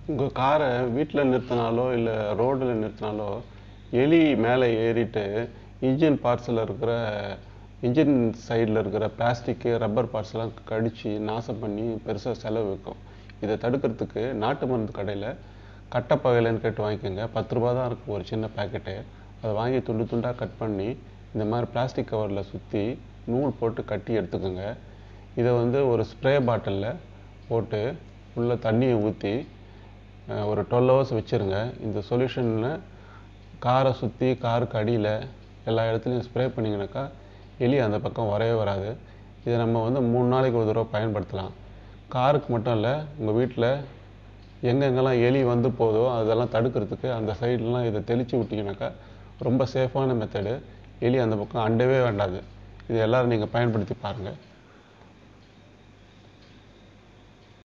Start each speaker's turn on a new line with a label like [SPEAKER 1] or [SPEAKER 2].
[SPEAKER 1] உங்கள் காரை வீட்டில் நிறுத்தினாலோ இல்லை ரோடில் நிறுத்தினாலோ எலி மேலே ஏறிட்டு இன்ஜின் பார்ட்ஸில் இருக்கிற இன்ஜின் சைடில் இருக்கிற பிளாஸ்டிக்கு ரப்பர் பார்ட்ஸ்லாம் கடித்து நாசம் பண்ணி பெருசாக செலவு வைக்கும் இதை தடுக்கிறதுக்கு நாட்டு மருந்து கடையில் கட்டப்பகையிலன்னு கேட்டு வாங்கிக்கோங்க பத்து ரூபா தான் இருக்கும் ஒரு சின்ன பேக்கெட்டு அதை வாங்கி துண்டு துண்டாக கட் பண்ணி இந்த மாதிரி பிளாஸ்டிக் கவரில் சுற்றி நூல் போட்டு கட்டி எடுத்துக்கோங்க இதை வந்து ஒரு ஸ்ப்ரே பாட்டிலில் போட்டு உள்ள தண்ணியை ஊற்றி ஒரு டுவெல் ஹவர்ஸ் வச்சுருங்க இந்த சொல்யூஷனில் காரை சுற்றி காருக்கு அடியில் எல்லா இடத்துலையும் ஸ்ப்ரே பண்ணிங்கனாக்கா எலி அந்த பக்கம் வரவே வராது இதை நம்ம வந்து மூணு நாளைக்கு ஒரு தடவை பயன்படுத்தலாம் காருக்கு மட்டும் இல்லை உங்கள் வீட்டில் எங்கெங்கெல்லாம் எலி வந்து போதோ அதெல்லாம் தடுக்கிறதுக்கு அந்த சைட்லலாம் இதை தெளித்து விட்டிங்கனாக்கா ரொம்ப சேஃபான மெத்தடு எலி அந்த பக்கம் அண்டவே வேண்டாது இது எல்லோரும் நீங்கள் பயன்படுத்தி பாருங்கள்